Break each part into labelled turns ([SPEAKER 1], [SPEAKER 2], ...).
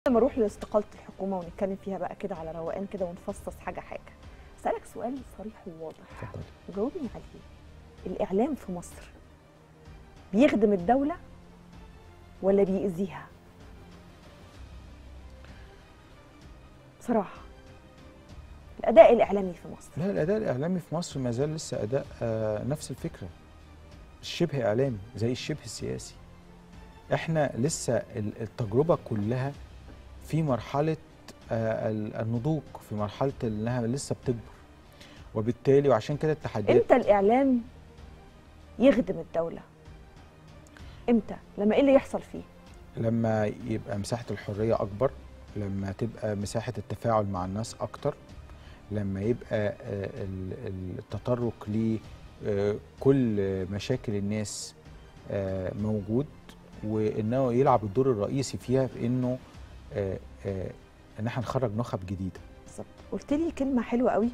[SPEAKER 1] لما اروح لاستقاله الحكومه ونتكلم فيها بقى كده على روقان كده ونفصص حاجه حاجه اسالك سؤال صريح وواضح
[SPEAKER 2] اتفضلي
[SPEAKER 1] وجاوبني عليه الاعلام في مصر بيخدم الدوله ولا بيأذيها بصراحه الاداء الاعلامي في مصر
[SPEAKER 2] لا الاداء الاعلامي في مصر ما زال لسه اداء آه نفس الفكره الشبه اعلامي زي الشبه السياسي احنا لسه ال- التجربه كلها في مرحله آه ال- النضوج في مرحله انها لسه بتكبر وبالتالي وعشان كده التحديات
[SPEAKER 1] امتى الاعلام يخدم الدوله امتى لما ايه اللي يحصل فيه
[SPEAKER 2] لما يبقى مساحه الحريه اكبر لما تبقى مساحه التفاعل مع الناس اكتر لما يبقى آه، ال- ال- التطرق لكل مشاكل الناس آه، موجود وانه يلعب الدور الرئيسي فيها في انه آه، آه، ان احنا نخرج نخب جديده
[SPEAKER 1] بالظبط قلت لي كلمه حلوه قوي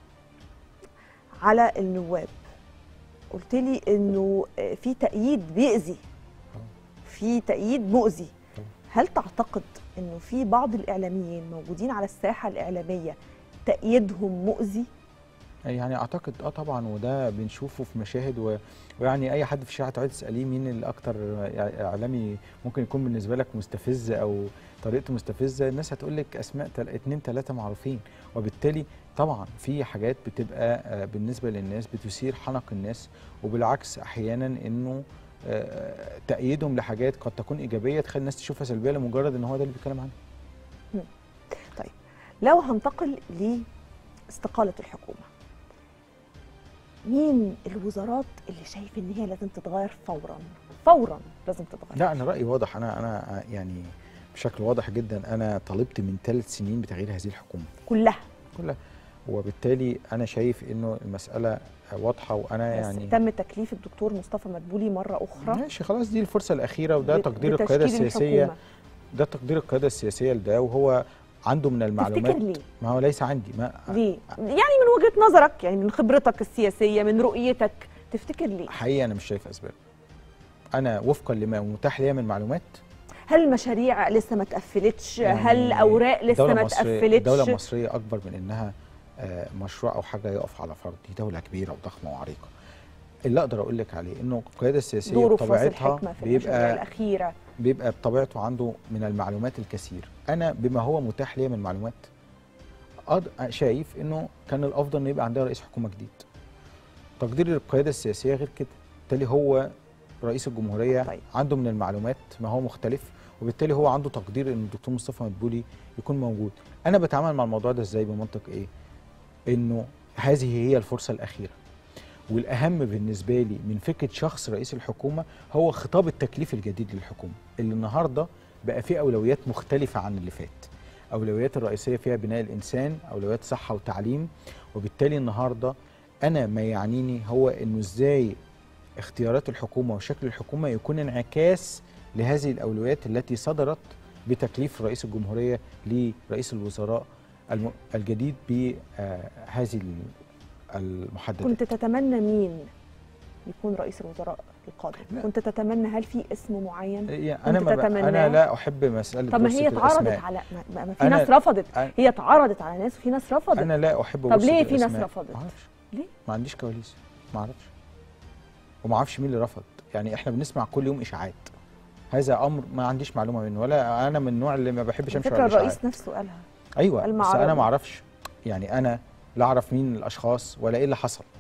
[SPEAKER 1] على النواب قلت لي انه في تأييد بيأذي في تأييد مؤذي
[SPEAKER 2] طبعا.
[SPEAKER 1] هل تعتقد انه في بعض الاعلاميين موجودين على الساحه الاعلاميه تأييدهم مؤذي
[SPEAKER 2] يعني اعتقد اه طبعا وده بنشوفه في مشاهد و... ويعني اي حد في الشارع تقعد تساليه مين الاكتر اعلامي ممكن يكون بالنسبه لك مستفز او طريقته مستفزه الناس هتقول لك اسماء تل... اتنين تلاته معروفين وبالتالي طبعا في حاجات بتبقى آه، بالنسبه للناس بتثير حنق الناس وبالعكس احيانا انه آه، تأييدهم لحاجات قد تكون ايجابيه تخلي الناس تشوفها سلبيه لمجرد ان هو ده اللي بيتكلم عنه
[SPEAKER 1] لو هنتقل لاستقاله الحكومه مين الوزارات اللي شايف ان هي لازم تتغير فورا فورا لازم تتغير
[SPEAKER 2] لا انا رايي واضح انا انا يعني بشكل واضح جدا انا طالبت من ثلاث سنين بتغيير هذه الحكومه
[SPEAKER 1] كلها
[SPEAKER 2] كلها وبالتالي انا شايف انه المساله واضحه وانا
[SPEAKER 1] بس
[SPEAKER 2] يعني
[SPEAKER 1] تم تكليف الدكتور مصطفى مدبولي مره اخرى
[SPEAKER 2] ماشي خلاص دي الفرصه الاخيره وده
[SPEAKER 1] بت-
[SPEAKER 2] تقدير القياده
[SPEAKER 1] بتشكيل
[SPEAKER 2] السياسيه
[SPEAKER 1] الحكومة.
[SPEAKER 2] ده تقدير القياده السياسيه لده وهو عنده من المعلومات
[SPEAKER 1] تفتكر ليه؟
[SPEAKER 2] ما هو ليس عندي ما
[SPEAKER 1] ليه؟ يعني من وجهه نظرك يعني من خبرتك السياسيه من رؤيتك تفتكر ليه؟
[SPEAKER 2] حقيقه انا مش شايف اسباب انا وفقا لما متاح ليا من معلومات
[SPEAKER 1] هل المشاريع لسه ما اتقفلتش؟
[SPEAKER 2] يعني
[SPEAKER 1] هل الاوراق لسه
[SPEAKER 2] الدولة
[SPEAKER 1] ما
[SPEAKER 2] المصرية-
[SPEAKER 1] اتقفلتش؟
[SPEAKER 2] الدولة المصرية أكبر من إنها آه، مشروع أو حاجة يقف على فرض دي دولة كبيرة وضخمة وعريقة اللي أقدر أقول لك عليه إنه القيادة السياسية
[SPEAKER 1] دوره في فصل
[SPEAKER 2] بطبيعتها
[SPEAKER 1] الحكمه في المشاريع
[SPEAKER 2] بيبقى
[SPEAKER 1] الاخيره
[SPEAKER 2] بيبقى بطبيعته عنده من المعلومات الكثير أنا بما هو متاح لي من معلومات أض- شايف إنه كان الأفضل إنه يبقى عندنا رئيس حكومة جديد تقدير القيادة السياسية غير كده بالتالي هو رئيس الجمهورية
[SPEAKER 1] طيب.
[SPEAKER 2] عنده من المعلومات ما هو مختلف وبالتالي هو عنده تقدير ان الدكتور مصطفى مدبولي يكون موجود انا بتعامل مع الموضوع ده ازاي بمنطق ايه انه هذه هي الفرصه الاخيره والاهم بالنسبه لي من فكره شخص رئيس الحكومه هو خطاب التكليف الجديد للحكومه اللي النهارده بقى فيه اولويات مختلفه عن اللي فات اولويات الرئيسيه فيها بناء الانسان اولويات صحه وتعليم وبالتالي النهارده انا ما يعنيني هو انه ازاي اختيارات الحكومه وشكل الحكومه يكون انعكاس لهذه الاولويات التي صدرت بتكليف رئيس الجمهوريه لرئيس الوزراء الم- الجديد بهذه المحددات
[SPEAKER 1] كنت تتمنى مين يكون رئيس الوزراء القادم؟
[SPEAKER 2] لا.
[SPEAKER 1] كنت تتمنى هل في اسم معين؟
[SPEAKER 2] يعني انا
[SPEAKER 1] كنت
[SPEAKER 2] ما ب-
[SPEAKER 1] تتمناه؟
[SPEAKER 2] انا لا احب مساله
[SPEAKER 1] طب ما
[SPEAKER 2] وصف
[SPEAKER 1] هي اتعرضت
[SPEAKER 2] الأسماء.
[SPEAKER 1] على ما, ما- ما في
[SPEAKER 2] أنا-
[SPEAKER 1] ناس رفضت
[SPEAKER 2] أنا-
[SPEAKER 1] هي اتعرضت على ناس وفي ناس رفضت
[SPEAKER 2] انا لا احب
[SPEAKER 1] طب
[SPEAKER 2] وصف
[SPEAKER 1] ليه في ناس
[SPEAKER 2] الأسماء.
[SPEAKER 1] رفضت؟
[SPEAKER 2] ما اعرفش
[SPEAKER 1] ليه؟
[SPEAKER 2] ما عنديش كواليس ما اعرفش وما اعرفش مين اللي رفض يعني احنا بنسمع كل يوم اشاعات هذا امر ما عنديش معلومه منه ولا انا من النوع اللي ما بحبش امشي
[SPEAKER 1] فكرة
[SPEAKER 2] ورا الاشاعات
[SPEAKER 1] الرئيس نفسه قالها
[SPEAKER 2] ايوه
[SPEAKER 1] قال
[SPEAKER 2] بس
[SPEAKER 1] معرض.
[SPEAKER 2] انا ما اعرفش يعني انا لا اعرف مين الاشخاص ولا ايه اللي حصل